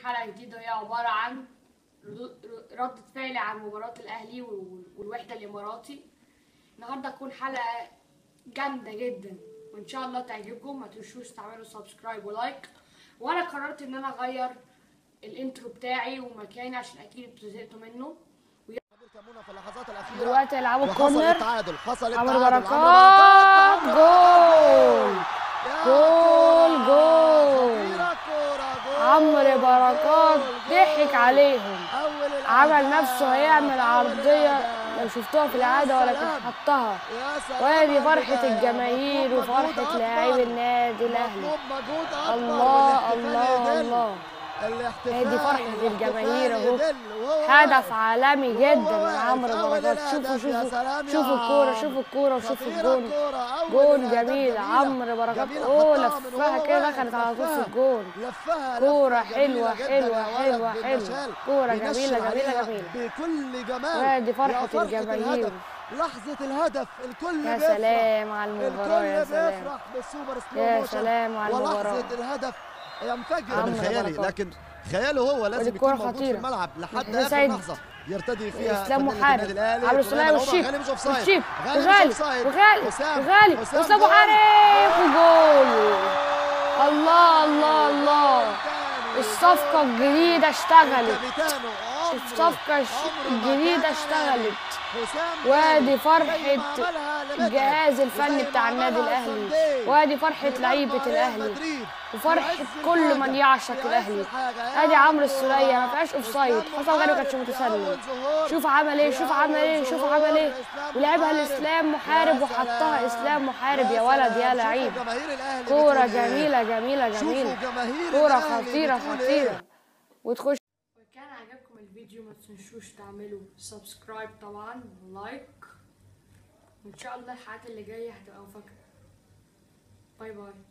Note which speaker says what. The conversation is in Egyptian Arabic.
Speaker 1: حلقة جديدة هي عبارة عن ردو- ر- ردة فعل عن مباراة الأهلي وال- والوحدة الإماراتي النهاردة تكون حلقة جامدة جدا وإن شاء الله تعجبكم ما تنسوش تعملوا سبسكرايب ولايك وأنا قررت إن أنا أغير الانترو بتاعي ومكاني عشان أكيد انتوا زهقتوا منه
Speaker 2: كمونة في اللحظات الأخيرة
Speaker 1: دلوقتي هيلعبوا
Speaker 2: وحصل
Speaker 1: كورنر
Speaker 2: التعادل حصل
Speaker 1: عمرو
Speaker 2: التعادل
Speaker 1: بركات جول
Speaker 2: يا
Speaker 1: جول،
Speaker 2: كورة،
Speaker 1: جول.
Speaker 2: خطيرة كورة، جول،
Speaker 1: عمرو بركات
Speaker 2: جول،
Speaker 1: ضحك
Speaker 2: جول.
Speaker 1: عليهم
Speaker 2: أول
Speaker 1: عمل
Speaker 2: الأهداف،
Speaker 1: نفسه هيعمل
Speaker 2: أول
Speaker 1: عرضية
Speaker 2: الأهداف.
Speaker 1: لو شفتوها في
Speaker 2: يا
Speaker 1: العادة ولكن
Speaker 2: سلام.
Speaker 1: حطها
Speaker 2: يا سلام
Speaker 1: وادي
Speaker 2: على
Speaker 1: فرحة
Speaker 2: البداية.
Speaker 1: الجماهير
Speaker 2: مطلوب مجهود
Speaker 1: وفرحة لاعبي
Speaker 2: أكبر.
Speaker 1: النادي الأهلي
Speaker 2: مطلوب مجهود أكبر
Speaker 1: الله
Speaker 2: والاحتفال
Speaker 1: الله
Speaker 2: يدل.
Speaker 1: الله
Speaker 2: الاحتفال
Speaker 1: ادي فرحة
Speaker 2: الاحتفال
Speaker 1: الجماهير اهو
Speaker 2: يدل. وهو
Speaker 1: هدف
Speaker 2: واقف.
Speaker 1: عالمي
Speaker 2: وهو
Speaker 1: جدا من
Speaker 2: واقف.
Speaker 1: عمرو
Speaker 2: أول
Speaker 1: بركات
Speaker 2: الأهداف.
Speaker 1: شوفوا
Speaker 2: يا
Speaker 1: شوفوا
Speaker 2: سلام يا
Speaker 1: شوفوا الكورة
Speaker 2: عم.
Speaker 1: شوفوا الكورة وشوفوا
Speaker 2: خطيرة
Speaker 1: الجون
Speaker 2: الكورة. أول
Speaker 1: جون
Speaker 2: الأهداف
Speaker 1: جميل
Speaker 2: جميلة.
Speaker 1: عمرو بركات
Speaker 2: جميلة.
Speaker 1: اوه
Speaker 2: حطها من
Speaker 1: لفها
Speaker 2: وهو
Speaker 1: كده
Speaker 2: واقف.
Speaker 1: دخلت على طول في
Speaker 2: لفها.
Speaker 1: الجون
Speaker 2: لفها
Speaker 1: كورة
Speaker 2: لفة جميلة
Speaker 1: حلوة
Speaker 2: جدا
Speaker 1: حلوة
Speaker 2: يا ولد
Speaker 1: حلوة حلوة
Speaker 2: بالمشال.
Speaker 1: كورة
Speaker 2: بينشر
Speaker 1: جميلة جميلة
Speaker 2: عليها
Speaker 1: جميلة
Speaker 2: بكل جمال
Speaker 1: وادي فرحة
Speaker 2: يا فرحة
Speaker 1: الجماهير.
Speaker 2: الهدف. لحظة الهدف الكل
Speaker 1: يا
Speaker 2: بيفرح.
Speaker 1: سلام على المباراة يا
Speaker 2: الكل
Speaker 1: سلام
Speaker 2: بيفرح بالسوبر سلو
Speaker 1: يا
Speaker 2: موشن.
Speaker 1: سلام على المباراة
Speaker 2: ولحظة الهدف ينفجر
Speaker 1: عمرو
Speaker 2: من خيالي
Speaker 1: بركات.
Speaker 2: لكن خياله هو لازم
Speaker 1: ودي
Speaker 2: يكون
Speaker 1: كورة
Speaker 2: موجود في
Speaker 1: خطيرة.
Speaker 2: الملعب لحد
Speaker 1: محمود
Speaker 2: اخر
Speaker 1: سيد.
Speaker 2: لحظة يرتدي فيها
Speaker 1: اسلام
Speaker 2: فنانة
Speaker 1: محارب
Speaker 2: النادي الأهلي.
Speaker 1: عمرو
Speaker 2: كلنا
Speaker 1: السولية
Speaker 2: نعوبة.
Speaker 1: والشيب
Speaker 2: غالي مش أوفسايد.
Speaker 1: والشيب
Speaker 2: غالي مش
Speaker 1: وغالي
Speaker 2: أوفسايد.
Speaker 1: وغالي
Speaker 2: وسام.
Speaker 1: وغالي
Speaker 2: وسام
Speaker 1: واسلام
Speaker 2: جول.
Speaker 1: محارب وجول الله الله الله
Speaker 2: تاني.
Speaker 1: الصفقة الجديدة اشتغلت
Speaker 2: كابيتانو عمرو.
Speaker 1: الصفقة الش-
Speaker 2: عمرو ما
Speaker 1: الجديدة
Speaker 2: كان
Speaker 1: اشتغلت
Speaker 2: حسام
Speaker 1: وادي
Speaker 2: غالي.
Speaker 1: فرحة
Speaker 2: زي ما عملها لمدرب.
Speaker 1: الجهاز
Speaker 2: وزي
Speaker 1: الفني
Speaker 2: ما
Speaker 1: بتاع النادي
Speaker 2: عملها
Speaker 1: الأهلي
Speaker 2: ساندي.
Speaker 1: وادي فرحة
Speaker 2: لمرمى
Speaker 1: لعيبة
Speaker 2: ريال
Speaker 1: الأهلي
Speaker 2: مدريد.
Speaker 1: وفرحة
Speaker 2: في عز
Speaker 1: كل من
Speaker 2: الحاجة.
Speaker 1: يعشق
Speaker 2: في عز
Speaker 1: الأهلي
Speaker 2: الحاجة.
Speaker 1: ادي
Speaker 2: يا
Speaker 1: عمرو
Speaker 2: كورة.
Speaker 1: السولية ما فيهاش اوفسايد
Speaker 2: إسلام
Speaker 1: حسام غالي ما كانش
Speaker 2: محارب
Speaker 1: متسلل
Speaker 2: لأول ظهور.
Speaker 1: شوف عمل ايه شوف عمل ايه شوف
Speaker 2: لأول
Speaker 1: عمل ايه
Speaker 2: ظهور.
Speaker 1: ولعبها
Speaker 2: إسلام
Speaker 1: لاسلام
Speaker 2: محارب.
Speaker 1: محارب
Speaker 2: يا
Speaker 1: وحطها
Speaker 2: سلام.
Speaker 1: اسلام محارب يا
Speaker 2: يا
Speaker 1: ولد
Speaker 2: سلام.
Speaker 1: يا
Speaker 2: شوفوا
Speaker 1: لعيب
Speaker 2: جماهير الأهلي
Speaker 1: كورة
Speaker 2: بتقول إيه.
Speaker 1: جميلة جميلة
Speaker 2: شوفوا
Speaker 1: جميلة
Speaker 2: جماهير
Speaker 1: كورة
Speaker 2: الأهلي
Speaker 1: خطيرة
Speaker 2: بتقول
Speaker 1: خطيرة
Speaker 2: إيه.
Speaker 1: وتخش كان عجبكم الفيديو ما تنسوش تعملوا سبسكرايب طبعا ولايك وان شاء الله الحلقات اللي جايه هتبقى مفاجاه باي باي